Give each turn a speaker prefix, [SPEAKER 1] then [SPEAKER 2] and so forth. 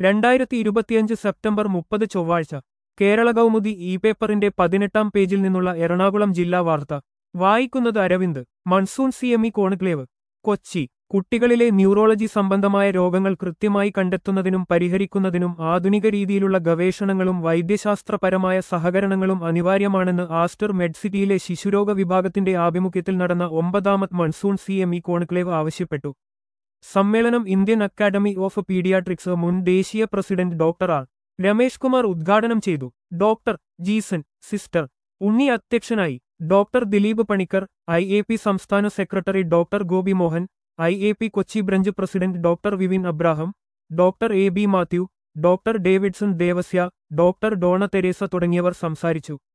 [SPEAKER 1] രണ്ടായിരത്തി ഇരുപത്തിയഞ്ച് സെപ്റ്റംബർ മുപ്പത് ചൊവ്വാഴ്ച കേരള കൗമുദി ഇ പേപ്പറിന്റെ പതിനെട്ടാം പേജിൽ നിന്നുള്ള എറണാകുളം ജില്ലാ വാർത്ത വായിക്കുന്നത് Aravind monsoon C M E conclave Kochi കുട്ടികളിലെ ന്യൂറോളജി സംബന്ധമായ രോഗങ്ങൾ കൃത്യമായി കണ്ടെത്തുന്നതിനും പരിഹരിക്കുന്നതിനും ആധുനിക രീതിയിലുള്ള ഗവേഷണങ്ങളും വൈദ്യശാസ്ത്രപരമായ സഹകരണങ്ങളും അനിവാര്യമാണെന്ന് ആസ്റ്റർ മെഡ്സിറ്റിയിലെ ശിശുരോഗ വിഭാഗത്തിന്റെ ആഭിമുഖ്യത്തിൽ നടന്ന ഒമ്പതാമത് monsoon C M E conclave ആവശ്യപ്പെട്ടു സമ്മേളനം ഇന്ത്യൻ അക്കാദമി ഓഫ് പീഡിയാട്രിക്സ് മുൻ ദേശീയ president doctor R Ramesh Kumar ഉദ്ഘാടനം ചെയ്തു ഡോക്ടർ ജീസൻ സിസ്റ്റർ ഉണ്ണി അധ്യക്ഷനായി doctor Dileep Panicker I A P സംസ്ഥാന secretary doctor Gopi Mohan I A P Kochi branch president doctor Vivin Abraham doctor A B Mathew doctor Davidson Devasya doctor Dona Theresa തുടങ്ങിയവർ സംസാരിച്ചു